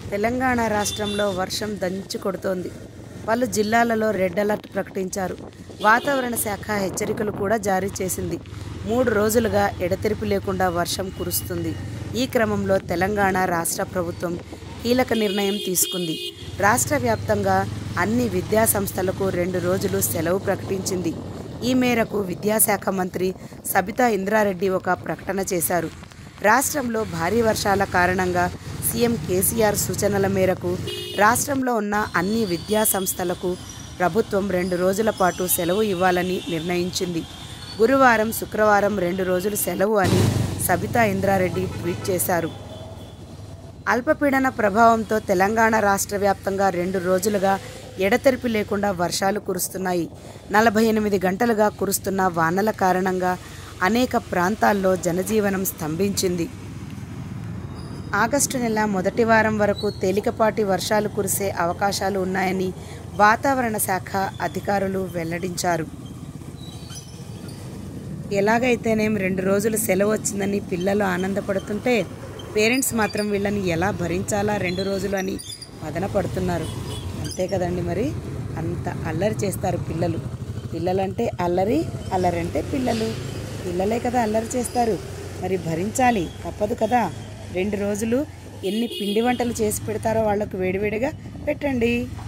తెలంగాణ రాష్ట్రంలో వర్షం దంచి కొడుతోంది పలు జిల్లాలలో రెడ్ అలర్ట్ ప్రకటించారు వాతావరణ శాఖ హెచ్చరికలు కూడా జారీ చేసింది మూడు రోజులుగా ఎడతెరిపి లేకుండా వర్షం కురుస్తుంది ఈ క్రమంలో తెలంగాణ రాష్ట్ర ప్రభుత్వం కీలక నిర్ణయం తీసుకుంది రాష్ట్ర వ్యాప్తంగా అన్ని విద్యా సంస్థలకు రెండు రోజులు సెలవు ప్రకటించింది ఈ మేరకు విద్యాశాఖ మంత్రి సబితా ఇంద్రారెడ్డి ఒక ప్రకటన చేశారు రాష్ట్రంలో భారీ వర్షాల కారణంగా సీఎం కేసీఆర్ సూచనల మేరకు రాష్ట్రంలో ఉన్న అన్ని విద్యా సంస్థలకు ప్రభుత్వం రెండు రోజుల పాటు సెలవు ఇవ్వాలని నిర్ణయించింది గురువారం శుక్రవారం రెండు రోజులు సెలవు అని సబితా ఇంద్రారెడ్డి ట్వీట్ చేశారు అల్పపీడన ప్రభావంతో తెలంగాణ రాష్ట్ర వ్యాప్తంగా రెండు రోజులుగా ఎడతెరిపి లేకుండా వర్షాలు కురుస్తున్నాయి నలభై ఎనిమిది గంటలుగా కురుస్తున్న వానల కారణంగా అనేక ప్రాంతాల్లో జనజీవనం స్తంభించింది ఆగస్టు నెల మొదటి వారం వరకు తేలికపాటి వర్షాలు కురిసే అవకాశాలు ఉన్నాయని వాతావరణ శాఖ అధికారులు వెల్లడించారు ఎలాగైతేనేం రెండు రోజులు సెలవు వచ్చిందని పిల్లలు ఆనందపడుతుంటే పేరెంట్స్ మాత్రం వీళ్ళని ఎలా భరించాలా రెండు రోజులు అని మదన పడుతున్నారు అంతే కదండి మరి అంత అల్లరి చేస్తారు పిల్లలు పిల్లలంటే అల్లరి అల్లరంటే పిల్లలు పిల్లలే కదా అల్లరి చేస్తారు మరి భరించాలి తప్పదు కదా రెండు రోజులు ఎన్ని పిండి వంటలు చేసి పెడతారో వాళ్ళకు వేడివేడిగా పెట్టండి